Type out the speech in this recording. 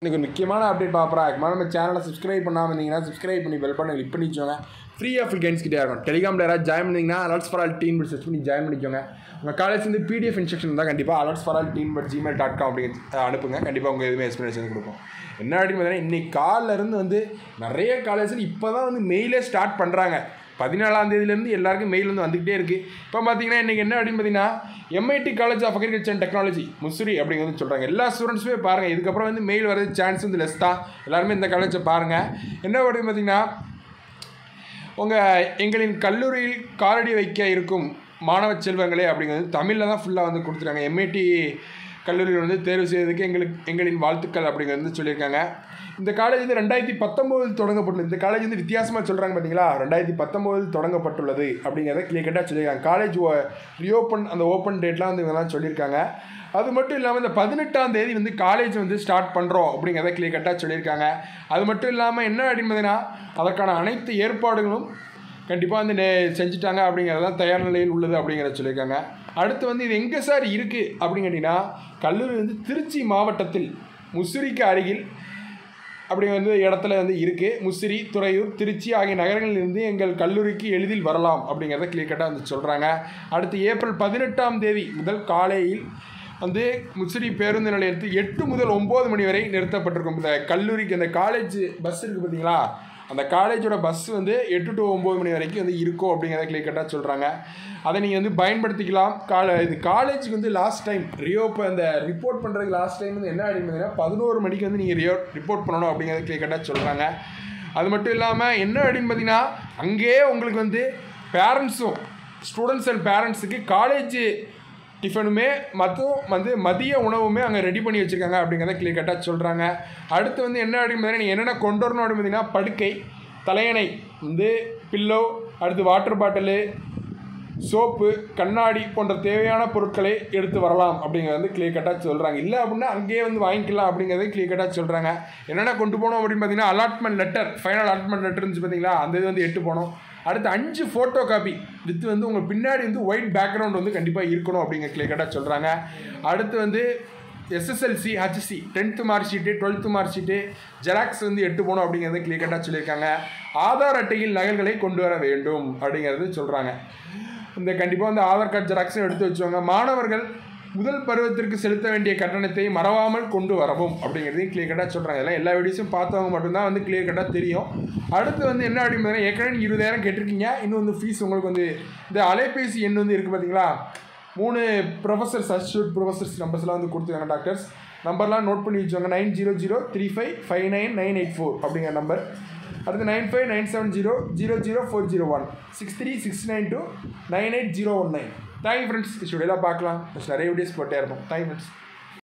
இன்றைக்கி ஒரு முக்கியமான அப்டேட் பார்க்குறா அதுக்கு நம்ம சேனலை சப்ஸ்கிரைப் பண்ணாமல் இருந்தீங்கன்னா சப்ஸ்கிரைப் பண்ணி பெல் பண்ணி கிளிக் பண்ணி வச்சோங்க ஃப்ரீ ஆஃப் கைன்ஸ் கிட்டே இருக்கும் டெலிகிராமில் யாராவது ஜாயின் பண்ணிங்கன்னா alerts for all team search பண்ணி ஜாயின் பண்ணிக்கோங்க உங்கள் காலேஜ் வந்து பிடிஎஃப் இன்ஸ்ட்ரக்ஷன் இருந்தால் கண்டிப்பாக alerts for all team but Gmail dot com அப்படி அனுப்புங்க கண்டிப்பாக உங்கள் எதுவுமே எக்ஸ்ப்ளனேஷன் கொடுக்கும் என்ன அப்படின்னு பார்த்தீங்கன்னா இன்னைக்கு காலில் இருந்து வந்து நிறைய காலேஜில் இப்போ தான் வந்து மெயிலே ஸ்டார்ட் பண்ணுறாங்க பதினாலாம் தேதியிலேருந்து எல்லாருக்கும் மெயில் வந்து வந்துக்கிட்டே இருக்குது இப்போ பார்த்தீங்கன்னா இன்றைக்கி என்ன அப்படின்னு பார்த்தீங்கன்னா MIT college of agriculture and technology Musiri அப்படிங்கிறது சொல்கிறாங்க எல்லா ஸ்டூடெண்ட்ஸுமே பாருங்கள் இதுக்கப்புறம் வந்து மெயில் வரது சான்ஸ் வந்து லெஸ் தான் எல்லாருமே இந்த காலேஜை பாருங்கள் என்ன அப்படின்னு பார்த்தீங்கன்னா உங்கள் எங்களின் கல்லூரியில் காலடி வைக்க இருக்கும் மாணவ செல்வங்களே அப்படிங்கிறது தமிழில் தான் ஃபுல்லாக வந்து கொடுத்துருக்காங்க எம்ஐடி கல்லூரியில் வந்து தேர்வு செய்வதற்கு எங்களுக்கு எங்களின் வாழ்த்துக்கள் அப்படிங்கிறது வந்து சொல்லியிருக்காங்க இந்த காலேஜ் வந்து ரெண்டாயிரத்தி பத்தொம்போதில் தொடங்கப்பட்டுள்ளது இந்த காலேஜ் வந்து வித்தியாசமாக சொல்கிறாங்க பார்த்தீங்களா ரெண்டாயிரத்தி பத்தொம்போதில் தொடங்கப்பட்டுள்ளது அப்படிங்கிறத கிளியர் சொல்லியிருக்காங்க காலேஜ் ரீஓப்பன் அந்த ஓப்பன் டேட்லாம் வந்து இவங்கெல்லாம் சொல்லியிருக்காங்க அது மட்டும் இல்லாமல் இந்த பதினெட்டாம் தேதி வந்து காலேஜ் வந்து ஸ்டார்ட் பண்ணுறோம் அப்படிங்கிறத கிளியர் கட்டாக சொல்லியிருக்காங்க அது மட்டும் இல்லாமல் என்ன அப்படின்னு பார்த்தீங்கன்னா அதற்கான அனைத்து ஏற்பாடுகளும் கண்டிப்பாக வந்து நே- செஞ்சுட்டாங்க அப்படிங்கிறதான் தயார் நிலையில் உள்ளது அப்படிங்கிறத சொல்லியிருக்காங்க அடுத்து வந்து இது எங்கே சார் இருக்குது அப்படின்னு கேட்டிங்கன்னா கல்லூரி வந்து திருச்சி மாவட்டத்தில் முசிறிக்கு அருகில் அப்படி வந்து இடத்துல வந்து இருக்குது முசிறி துறையூர் திருச்சி ஆகிய நகரங்களிலிருந்து எங்கள் கல்லூரிக்கு எளிதில் வரலாம் அப்படிங்கிறத கிளியர் கட்டாக வந்து சொல்கிறாங்க அடுத்து ஏப்ரல் பதினெட்டாம் தேதி முதல் காலையில் வந்து முசிறி பேருந்து நிலையத்தில் எட்டு முதல் ஒம்பது மணி வரை நிறுத்தப்பட்டிருக்கும் இந்த கல்லூரிக்கு இந்த காலேஜ் பஸ் இருக்குது பார்த்தீங்களா அந்த காலேஜோட பஸ் வந்து எட்டு டு ஒம்பது மணி வரைக்கும் வந்து இருக்கும் அப்படிங்கிறத கிளியர் கட்டாக சொல்கிறாங்க அதை நீங்கள் வந்து பயன்படுத்திக்கலாம் கால இது காலேஜுக்கு வந்து லாஸ்ட் டைம் ரியோப்போ அந்த ரிப்போர்ட் பண்ணுறதுக்கு லாஸ்ட் டைம் வந்து என்ன அப்படின்னா பதினோரு மணிக்கு வந்து நீங்கள் ரியோ ரிப்போர்ட் பண்ணணும் அப்படிங்கிறத கிளியர் கட்டாக சொல்கிறாங்க அது மட்டும் இல்லாமல் என்ன அப்படின்னு பார்த்தீங்கன்னா அங்கேயே உங்களுக்கு வந்து பேரண்ட்ஸும் ஸ்டூடெண்ட்ஸ் அண்ட் பேரண்ட்ஸுக்கு காலேஜ் டிஃபனுமே மற்றும் வந்து மதிய உணவுமே அங்கே ரெடி பண்ணி வச்சுருக்காங்க அப்படிங்கிறத கிளியர் கட்டாக சொல்கிறாங்க அடுத்து வந்து என்ன அப்படின்னு பார்த்தீங்கன்னா நீங்கள் என்னென்ன கொண்டு வரணும் அப்படின்னு பார்த்தீங்கன்னா படுக்கை தலையணை வந்து பில்லோ அடுத்து வாட்டர் பாட்டிலு சோப்பு கண்ணாடி போன்ற தேவையான பொருட்களை எடுத்து வரலாம் அப்படிங்கிறது வந்து கிளியர் கட்டாக சொல்கிறாங்க இல்லை அப்படின்னா அங்கேயே வந்து வாங்கிக்கலாம் அப்படிங்கிறத கிளியர் கட்டாக சொல்கிறாங்க என்னென்ன கொண்டு போனோம் அப்படின்னு பார்த்தீங்கன்னா allotment letter final allotment letter இருந்துச்சு பார்த்தீங்களா அந்த இது வந்து எட்டு போனோம் அடுத்து அஞ்சு ஃபோட்டோ காப்பி வித் வந்து உங்கள் பின்னாடி வந்து ஒயிட் பேக்ரவுண்ட் வந்து கண்டிப்பாக இருக்கணும் அப்படிங்கிற கிளியர் கட்டாக சொல்கிறாங்க அடுத்து வந்து எஸ்எஸ்எல்சி ஹச்சி tenth mark sheet twelfth mark sheet xerox வந்து எட்டு போகணும் அப்படிங்கிறத கிளியர் கட்டாக சொல்லியிருக்காங்க ஆதார் அட்டையில் நகல்களை கொண்டு வர வேண்டும் அப்படிங்கிறது சொல்கிறாங்க இந்த கண்டிப்பாக வந்து ஆதார் கார்டு ஜெராக்ஸும் எடுத்து வச்சுவாங்க மாணவர்கள் முதல் பருவத்திற்கு செலுத்த வேண்டிய கட்டணத்தை மறவாமல் கொண்டு வரவும் அப்படிங்கிறதையும் கிளியர் கட்டாக சொல்கிறாங்க இதெல்லாம் எல்லா வீடியோஸும் பார்த்தவங்க மட்டும்தான் வந்து கிளியர் கட்டாக தெரியும் அடுத்து வந்து என்ன அப்படின்னு பார்த்தீங்கன்னா ஏற்கனவே நீங்க இருபதாயிரம் கேட்டிருக்கீங்க இன்னும் வந்து ஃபீஸ் உங்களுக்கு வந்து இந்த அலைபேசி எண் வந்து இருக்குது பார்த்தீங்களா மூணு ப்ரொஃபஸர்ஸ் அசிஸ்டன்ட் ப்ரொஃபஸர்ஸ் நம்பர்ஸ்லாம் வந்து கொடுத்துருக்காங்க டாக்டர்ஸ் நம்பர்லாம் நோட் பண்ணி வச்சுவாங்க nine zero zero three five five nine nine eight four அப்படிங்கிற நம்பர் அடுத்து nine five nine seven zero zero zero four zero one six three six nine two nine eight zero one nine thank you friends ஸ்டுடியோலாம் பார்க்கலாம் நிறைய videos போட்டே இருப்போம் thank you friends